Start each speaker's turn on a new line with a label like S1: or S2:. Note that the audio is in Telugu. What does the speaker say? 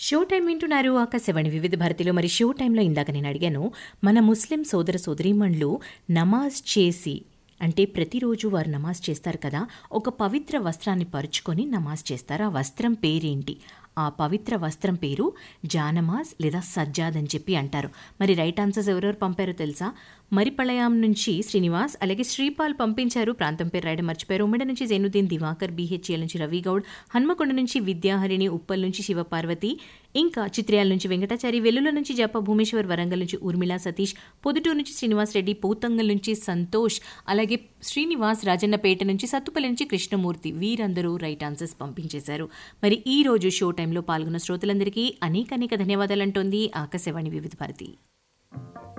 S1: షో టైం వింటున్నారు ఆకాశవాణి వివిధ భారతిలో మరి షో టైంలో ఇందాక నేను అడిగాను మన ముస్లిం సోదర సోదరీమణులు నమాజ్ చేసి అంటే ప్రతిరోజు వారు నమాజ్ చేస్తారు కదా ఒక పవిత్ర వస్త్రాన్ని పరుచుకొని నమాజ్ చేస్తారు ఆ వస్త్రం పేరేంటి ఆ పవిత్ర వస్త్రం పేరు జానమాజ్ లేదా సజ్జాద్ అని చెప్పి అంటారు మరి రైట్ ఆన్సర్స్ ఎవరెవరు పంపారో తెలుసా మరిపళయాం నుంచి శ్రీనివాస్ అలాగే శ్రీపాల్ పంపించారు ప్రాంతం పేరు రాయడం మర్చిపోయారు ఉమ్మడి నుంచి జైనుద్దీన్ దివాకర్ బీహెచ్ఎల్ నుంచి రవి గౌడ్ హన్మకొండ నుంచి విద్యాహరిణి ఉప్పల్ నుంచి శివపార్వతి ఇంకా చిత్రయాల నుంచి వెంకటాచారి వెల్లుల నుంచి జప భూమేశ్వర్ వరంగల్ నుంచి ఊర్మిళ సతీష్ పొదుటూరు నుంచి శ్రీనివాస్ రెడ్డి పోతంగల్ నుంచి సంతోష్ అలాగే శ్రీనివాస్ రాజన్నపేట నుంచి సత్తుపల్లి నుంచి కృష్ణమూర్తి వీరందరూ రైట్ ఆన్సర్స్ పంపించేశారు మరి ఈ రోజు షో టైంలో పాల్గొన్న శ్రోతలందరికీ అనేక అనేక ధన్యవాదాలు అంటోంది ఆకాశవాణి వివిధ భారతి